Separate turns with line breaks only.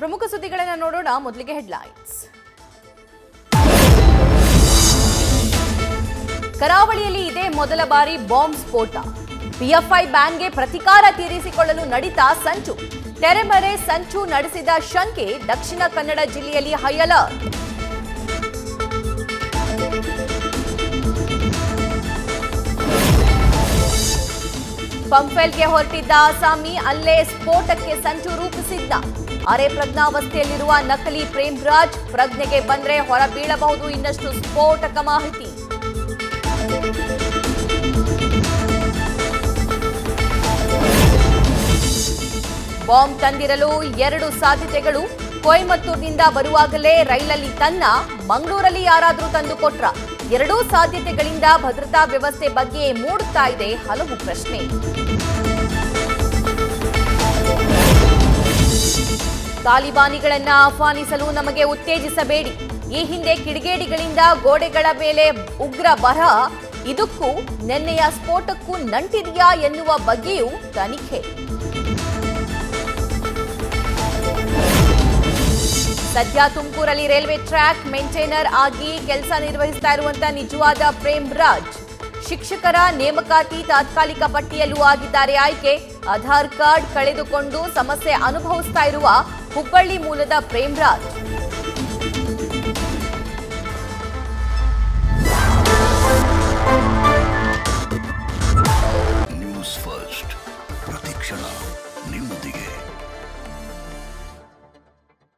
ಪ್ರಮುಖ ಸುದ್ದಿಗಳನ್ನು ನೋಡೋಣ ಮೊದಲಿಗೆ ಹೆಡ್ಲೈನ್ಸ್ ಕರಾವಳಿಯಲ್ಲಿ ಇದೇ ಮೊದಲ ಬಾರಿ ಬಾಂಬ್ ಸ್ಫೋಟ ಪಿಎಫ್ಐ ಬ್ಯಾನ್ಗೆ ಪ್ರತಿಕಾರ ತೀರಿಸಿಕೊಳ್ಳಲು ನಡೀತಾ ಸಂಚು ತೆರೆಮರೆ ಸಂಚು ನಡೆಸಿದ ಶಂಕೆ ದಕ್ಷಿಣ ಕನ್ನಡ ಜಿಲ್ಲೆಯಲ್ಲಿ ಹೈ ಅಲರ್ಟ್ ಪಂಫೆಲ್ಗೆ ಹೊರಟಿದ್ದ ಆಸಾಮಿ ಅಲ್ಲೇ ಸ್ಫೋಟಕ್ಕೆ ಸಂಚು ರೂಪಿಸಿದ್ದ ಅರೆ ಪ್ರಜ್ಞಾವಸ್ಥೆಯಲ್ಲಿರುವ ನಕಲಿ ಪ್ರೇಮ್ರಾಜ್ ಪ್ರಜ್ಞೆಗೆ ಬಂದ್ರೆ ಹೊರ ಬೀಳಬಹುದು ಇನ್ನಷ್ಟು ಸ್ಫೋಟಕ ಮಾಹಿತಿ ಬಾಂಬ್ ತಂದಿರಲು ಎರಡು ಸಾಧ್ಯತೆಗಳು ಕೊಯಮತ್ತೂರಿನಿಂದ ಬರುವಾಗಲೇ ರೈಲಲ್ಲಿ ತನ್ನ ಮಂಗಳೂರಲ್ಲಿ ಯಾರಾದರೂ ತಂದು ಕೊಟ್ರ ಎರಡೂ ಸಾಧ್ಯತೆಗಳಿಂದ ಭದ್ರತಾ ವ್ಯವಸ್ಥೆ ಬಗ್ಗೆ ಮೂಡುತ್ತಾ ಇದೆ ಹಲವು ಪ್ರಶ್ನೆ ತಾಲಿಬಾನಿಗಳನ್ನ ಆಹ್ವಾನಿಸಲು ನಮಗೆ ಉತ್ತೇಜಿಸಬೇಡಿ ಈ ಹಿಂದೆ ಕಿಡಿಗೇಡಿಗಳಿಂದ ಗೋಡೆಗಳ ಮೇಲೆ ಉಗ್ರ ಬರಹ ಇದಕ್ಕೂ ನಿನ್ನೆಯ ಸ್ಫೋಟಕ್ಕೂ ನಂಟಿದೆಯಾ ಎನ್ನುವ ಬಗ್ಗೆಯೂ ತನಿಖೆ ಸದ್ಯ ತುಮಕೂರಲ್ಲಿ ರೈಲ್ವೆ ಟ್ರ್ಯಾಕ್ ಮೇಂಟೈನರ್ ಆಗಿ ಕೆಲಸ ನಿರ್ವಹಿಸ್ತಾ ಇರುವಂತ ನಿಜವಾದ ಪ್ರೇಮ್ ರಾಜ್ ಶಿಕ್ಷಕರ ನೇಮಕಾತಿ ತಾತ್ಕಾಲಿಕ ಪಟ್ಟಿಯಲ್ಲೂ ಆಗಿದ್ದಾರೆ ಆಯ್ಕೆ ಆಧಾರ್ ಕಾರ್ಡ್ ಕಳೆದುಕೊಂಡು ಸಮಸ್ಯೆ ಅನುಭವಿಸ್ತಾ ಇರುವ ಹುಬ್ಬಳ್ಳಿ ಮೂಲದ ಪ್ರೇಮ್ ರಾಜ್